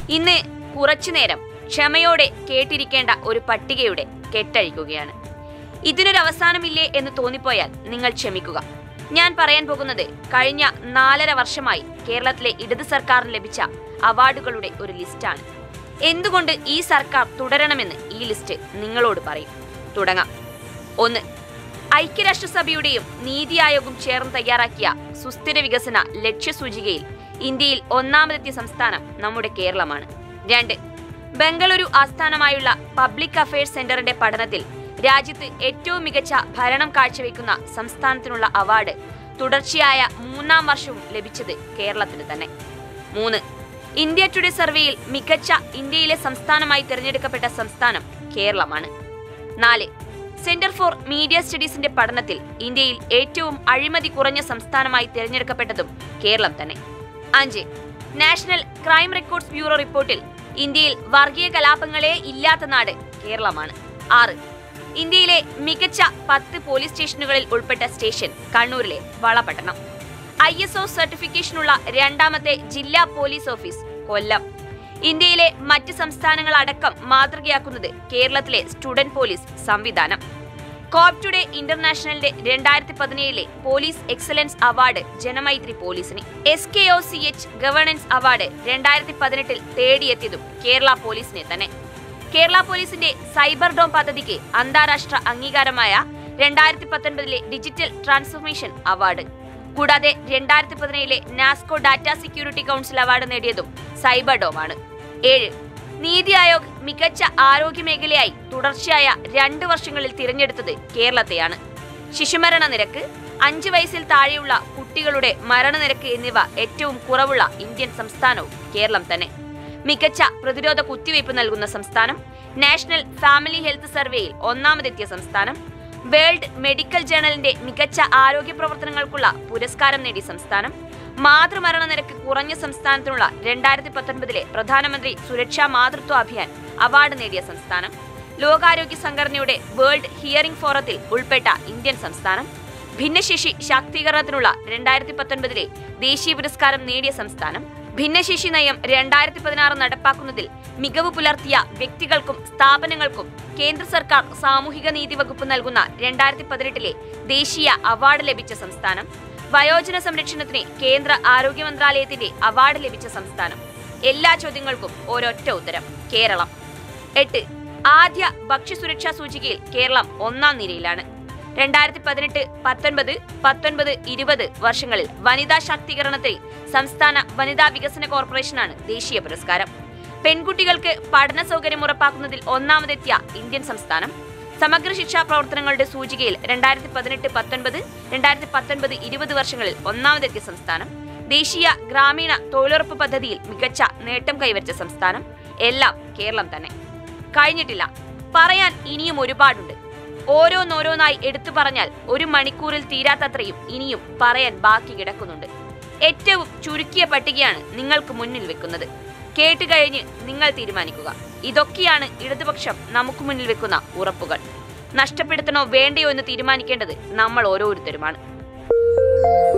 ഇന്ന് കുറച്ചുനേരം ക്ഷമയോടെ കേട്ടിരിക്കേണ്ട ഒരു പട്ടികയുടെ കെട്ടഴിക്കുകയാണ് ഇതിനൊരു അവസാനമില്ലേ എന്ന് തോന്നിപ്പോയാൽ നിങ്ങൾ ക്ഷമിക്കുക ഞാൻ പറയാൻ പോകുന്നത് കഴിഞ്ഞ നാലര വർഷമായി കേരളത്തിലെ ഇടത് സർക്കാരിന് ലഭിച്ച അവാർഡുകളുടെ ഒരു ലിസ്റ്റാണ് എന്തുകൊണ്ട് ഈ സർക്കാർ തുടരണമെന്ന് ഈ ലിസ്റ്റ് നിങ്ങളോട് പറയും തുടങ്ങാം ഒന്ന് ഐക്യരാഷ്ട്രസഭയുടെയും നീതി ആയോഗും ചേർന്ന് തയ്യാറാക്കിയ സുസ്ഥിര വികസന ലക്ഷ്യസൂചികയിൽ ഇന്ത്യയിൽ ഒന്നാമതെത്തിയ സംസ്ഥാനം നമ്മുടെ കേരളമാണ് രണ്ട് ബംഗളൂരു ആസ്ഥാനമായുള്ള പബ്ലിക് അഫയേഴ്സ് സെന്ററിന്റെ പഠനത്തിൽ രാജ്യത്ത് ഏറ്റവും മികച്ച ഭരണം കാഴ്ചവെക്കുന്ന സംസ്ഥാനത്തിനുള്ള അവാർഡ് തുടർച്ചയായ മൂന്നാം വർഷവും ലഭിച്ചത് കേരളത്തിന് തന്നെ മൂന്ന് ഇന്ത്യ ടുഡേ സർവേയിൽ മികച്ച ഇന്ത്യയിലെ സംസ്ഥാനമായി തിരഞ്ഞെടുക്കപ്പെട്ട സംസ്ഥാനം കേരളമാണ് നാല് സെന്റർ ഫോർ മീഡിയ സ്റ്റഡീസിന്റെ പഠനത്തിൽ ഇന്ത്യയിൽ ഏറ്റവും അഴിമതി കുറഞ്ഞ സംസ്ഥാനമായി തിരഞ്ഞെടുക്കപ്പെട്ടതും കേരളം തന്നെ അഞ്ച് നാഷണൽ ക്രൈം റെക്കോർഡ്സ് ബ്യൂറോ റിപ്പോർട്ടിൽ ഇന്ത്യയിൽ വർഗീയ കലാപങ്ങളെ ഇല്ലാത്ത നാട് കേരളമാണ് ആറ് ഇന്ത്യയിലെ മികച്ച പത്ത് പോലീസ് സ്റ്റേഷനുകളിൽ ഉൾപ്പെട്ട സ്റ്റേഷൻ കണ്ണൂരിലെ വളപട്ടണം ഐ എസ് ഒ സർട്ടിഫിക്കേഷനുള്ള രണ്ടാമത്തെ ജില്ലാ പോലീസ് ഓഫീസ് കൊല്ലം ഇന്ത്യയിലെ മറ്റ് സംസ്ഥാനങ്ങളടക്കം മാതൃകയാക്കുന്നത് കേരളത്തിലെ സ്റ്റുഡന്റ് പോലീസ് സംവിധാനം കോപ് ടുഡേ ഇന്റർനാഷണലിന്റെ രണ്ടായിരത്തി പതിനേഴിലെ പോലീസ് എക്സലൻസ് അവാർഡ് ജനമൈത്രി പോലീസിന് S K O C H governance award രണ്ടായിരത്തി പതിനെട്ടിൽ തേടിയെത്തിയതും കേരള പോലീസിനെ തന്നെ കേരള പോലീസിന്റെ സൈബർ ഡോം പദ്ധതിക്ക് അന്താരാഷ്ട്ര അംഗീകാരമായ രണ്ടായിരത്തി പത്തൊൻപതിലെ ഡിജിറ്റൽ ട്രാൻസ്ഫോർമേഷൻ അവാർഡ് കൂടാതെ രണ്ടായിരത്തി പതിനേഴിലെ NASSCOM data security council award നേടിയതും സൈബർ ഡോമാണ് ഏഴ് നീതി ആയോഗ് മികച്ച ആരോഗ്യ മേഖലയായി തുടർച്ചയായ രണ്ട് വർഷങ്ങളിൽ തിരഞ്ഞെടുത്തത് കേരളത്തെയാണ് ശിശുമരണ നിരക്ക് അഞ്ച് വയസ്സിൽ താഴെയുള്ള കുട്ടികളുടെ മരണനിരക്ക് എന്നിവ ഏറ്റവും കുറവുള്ള ഇന്ത്യൻ സംസ്ഥാനവും കേരളം തന്നെ മികച്ച പ്രതിരോധ കുത്തിവയ്പ് നൽകുന്ന സംസ്ഥാനം നാഷണൽ ഫാമിലി ഹെൽത്ത് സർവേയിൽ ഒന്നാമതെത്തിയ സംസ്ഥാനം വേൾഡ് മെഡിക്കൽ ജേണലിന്റെ മികച്ച ആരോഗ്യ പ്രവർത്തനങ്ങൾക്കുള്ള പുരസ്കാരം നേടിയ സംസ്ഥാനം മാതൃമരണ നിരക്ക് കുറഞ്ഞ സംസ്ഥാനത്തിനുള്ള രണ്ടായിരത്തി പത്തൊൻപതിലെ പ്രധാനമന്ത്രി സുരക്ഷാ മാതൃത്വ അഭിയാൻ അവാർഡ് നേടിയ സംസ്ഥാനം ലോകാരോഗ്യ സംഘടനയുടെ വേൾഡ് ഹിയറിംഗ് ഫോറത്തിൽ ഉൾപ്പെട്ട ഇന്ത്യൻ സംസ്ഥാനം ഭിന്നശേഷി ശാക്തീകരണത്തിനുള്ള രണ്ടായിരത്തി പത്തൊൻപതിലെ ദേശീയ പുരസ്കാരം നേടിയ സംസ്ഥാനം ഭിന്നശേഷി നയം രണ്ടായിരത്തി പതിനാറ് നടപ്പാക്കുന്നതിൽ മികവ് പുലർത്തിയ വ്യക്തികൾക്കും സ്ഥാപനങ്ങൾക്കും കേന്ദ്ര സർക്കാർ സാമൂഹിക നീതി വകുപ്പ് നൽകുന്ന രണ്ടായിരത്തി പതിനെട്ടിലെ ദേശീയ അവാർഡ് ലഭിച്ച സംസ്ഥാനം വയോജന സംരക്ഷണത്തിന് കേന്ദ്ര ആരോഗ്യ മന്ത്രാലയത്തിന്റെ അവാർഡ് ലഭിച്ച സംസ്ഥാനം എല്ലാ ചോദ്യങ്ങൾക്കും ഒരൊറ്റ ഉത്തരം കേരളം എട്ട് ആദ്യ ഭക്ഷ്യസുരക്ഷാ സൂചികയിൽ കേരളം ഒന്നാം നിരയിലാണ് രണ്ടായിരത്തി പതിനെട്ട് പത്തൊൻപത് പത്തൊൻപത് ഇരുപത് വർഷങ്ങളിൽ വനിതാ ശാക്തീകരണത്തിൽ സംസ്ഥാന വനിതാ വികസന കോർപ്പറേഷനാണ് ദേശീയ പുരസ്കാരം പെൺകുട്ടികൾക്ക് പഠന സൗകര്യം ഉറപ്പാക്കുന്നതിൽ ഒന്നാമതെത്തിയ ഇന്ത്യൻ സംസ്ഥാനം സമഗ്ര ശിക്ഷാ പ്രവർത്തനങ്ങളുടെ സൂചികയിൽ രണ്ടായിരത്തി പതിനെട്ട് പത്തൊൻപത് രണ്ടായിരത്തി പത്തൊൻപത് ഇരുപത് വർഷങ്ങളിൽ ഒന്നാമതെത്തിയ സംസ്ഥാനം ദേശീയ ഗ്രാമീണ തൊഴിലുറപ്പ് പദ്ധതിയിൽ മികച്ച നേട്ടം കൈവരിച്ച സംസ്ഥാനം എല്ലാം കേരളം തന്നെ കഴിഞ്ഞിട്ടില്ല പറയാൻ ഇനിയും ഒരുപാടുണ്ട് ഓരോന്നോരോന്നായി എടുത്തു പറഞ്ഞാൽ ഒരു മണിക്കൂറിൽ തീരാത്തത്രയും ഇനിയും പറയാൻ ബാക്കി കിടക്കുന്നുണ്ട് ഏറ്റവും ചുരുക്കിയ പട്ടികയാണ് നിങ്ങൾക്ക് മുന്നിൽ വെക്കുന്നത് കേട്ട് കഴിഞ്ഞ് നിങ്ങൾ തീരുമാനിക്കുക ഇതൊക്കെയാണ് ഇടതുപക്ഷം നമുക്ക് മുന്നിൽ വെക്കുന്ന ഉറപ്പുകൾ നഷ്ടപ്പെടുത്തണോ വേണ്ടയോ എന്ന് തീരുമാനിക്കേണ്ടത് നമ്മൾ ഓരോരുത്തരുമാണ്